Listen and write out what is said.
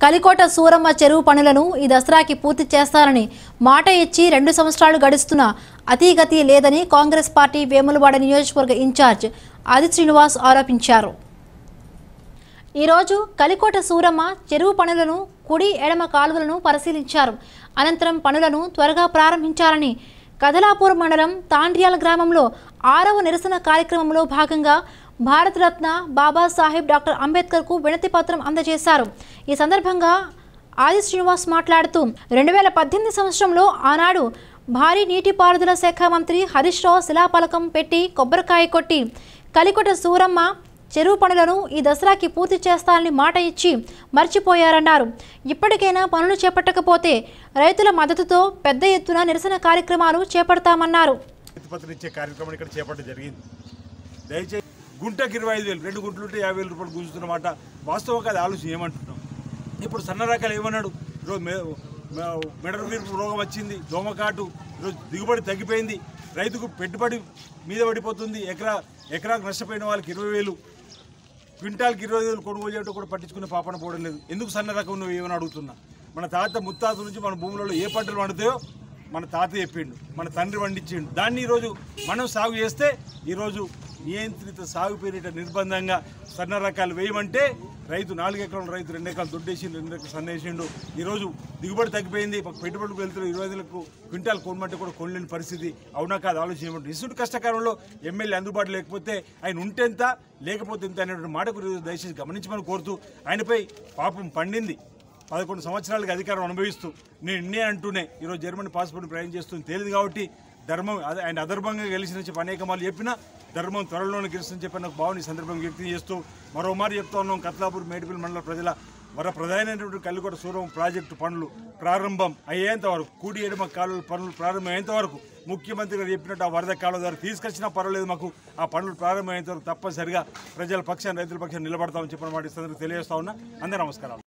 కలికోట సూరమ్మ చెరువు పనులను ఈ దసరాకి పూర్తి చేస్తారని మాట ఇచ్చి రెండు సంవత్సరాలు గడుస్తున్నా అతీగతి లేదని కాంగ్రెస్ పార్టీ వేములవాడ నియోజకవర్గ ఇన్ఛార్జ్ ఆది శ్రీనివాస్ ఆరోపించారు ఈరోజు కలికోట సూరమ్మ చెరువు పనులను కుడి ఎడమ కాలువలను పరిశీలించారు అనంతరం పనులను త్వరగా ప్రారంభించాలని కదలాపూర్ మండలం తాండ్రియాల గ్రామంలో ఆరవ నిరసన కార్యక్రమంలో భాగంగా భారతరత్న బాబాసాహెబ్ డాక్టర్ అంబేద్కర్కు వినతి పత్రం అందజేశారు ఈ సందర్భంగా ఆది శ్రీనివాస్ మాట్లాడుతూ రెండు వేల పద్దెనిమిది సంవత్సరంలో ఆనాడు భారీ నీటిపారుదల శాఖ మంత్రి హరీష్ రావు శిలాఫలకం పెట్టి కొబ్బరికాయ కొట్టి కలికొట సూరమ్మ చెరువు పనులను ఈ దసరాకి పూర్తి చేస్తానని మాట ఇచ్చి మర్చిపోయారన్నారు ఇప్పటికైనా పనులు చేపట్టకపోతే రైతుల మద్దతుతో పెద్ద ఎత్తున నిరసన కార్యక్రమాలు చేపడతామన్నారు పత్రం ఇచ్చే కార్యక్రమం ఇక్కడ చేపట్టడం జరిగింది దయచేసి గుంటకి ఇరవై ఐదు వేలు రెండు గుంటలుంటే యాభై వేల రూపాయలు గుంజుతున్నమాట వాస్తవంగా అది ఆలోచన ఏమంటున్నాం ఇప్పుడు సన్న రకాలు ఏమన్నాడు ఈరోజు మె- మె- మెడల వీర్పు రోగం వచ్చింది దోమకాటు ఈరోజు దిగుబడి తగ్గిపోయింది రైతుకు పెట్టుబడి మీద పడిపోతుంది ఎకరా ఎకరాకు నష్టపోయిన వాళ్ళకి ఇరవై వేలు క్వింటాల్కి ఇరవై వేలు కొనుగోలు చేయడం కూడా పట్టించుకునే పాపన పోవడం లేదు ఎందుకు సన్న రకం నువ్వు ఏమని అడుగుతున్నా మన తాత ముత్తాత నుంచి మన భూములలో ఏ పంటలు పండుతాయో మన తాత చెప్పిండు మన తండ్రి పండించిండు దాన్ని ఈరోజు మనం సాగు చేస్తే ఈరోజు నియంత్రిత సాగు పేరిట నిర్బంధంగా సన్న రకాలు వేయమంటే రైతు నాలుగు ఎకరాల రైతు రెండు ఎకరాలు దొడ్డేసిండు రెండు ఎకరాలు సన్నేసిండు ఈరోజు దిగుబడి తగ్గిపోయింది మాకు పెట్టుబడులకు వెళ్తున్న ఇరవై ఐదులకు క్వింటాల్ కొనమంటే కూడా కొనలేని పరిస్థితి అవునా కాదు ఆలోచన ఏమంటుంది ఇసుడు కష్టకాలంలో ఎమ్మెల్యే అందుబాటు లేకపోతే ఆయన ఉంటెంత లేకపోతే ఎంత అనేటువంటి మాట గురించి దయచేసి గమనించమని కోరుతూ ఆయనపై పాపం పండింది పదకొండు సంవత్సరాలకు అధికారం అనుభవిస్తూ నేను ఇన్నే అంటూనే ఈరోజు జర్మనీ పాస్పోర్ట్ ప్రయాణం చేస్తుంది తేలింది కాబట్టి ధర్మం అదే ఆయన అధర్మంగా గెలిచిన చెప్పి అనేక మార్లు చెప్పినా ధర్మం త్వరలోనే గెలుస్తుందని చెప్పి నాకు భావన ఈ సందర్భంగా వ్యక్తం చేస్తూ మరో మారు చెప్తా ఉన్నాం కత్లాపూర్ మేడిపల్లి మండల ప్రజల వర ప్రధానమైనటువంటి కల్లుకోట సూరం ప్రాజెక్టు పనులు ప్రారంభం అయ్యేంత వరకు కూడి ఎడమ కాలువల పనులు ప్రారంభం అయ్యేంత వరకు ముఖ్యమంత్రి గారు చెప్పినట్టు ఆ వరద కాలువ ద్వారా తీసుకొచ్చినా పర్వాలేదు మాకు ఆ పనులు ప్రారంభమయ్యేంత వరకు తప్పనిసరిగా ప్రజల పక్షాన్ని రైతుల పక్షాన్ని నిలబడతామని చెప్పిన మాట ఈ సందర్భంగా తెలియజేస్తా ఉన్నా అందరూ నమస్కారాలు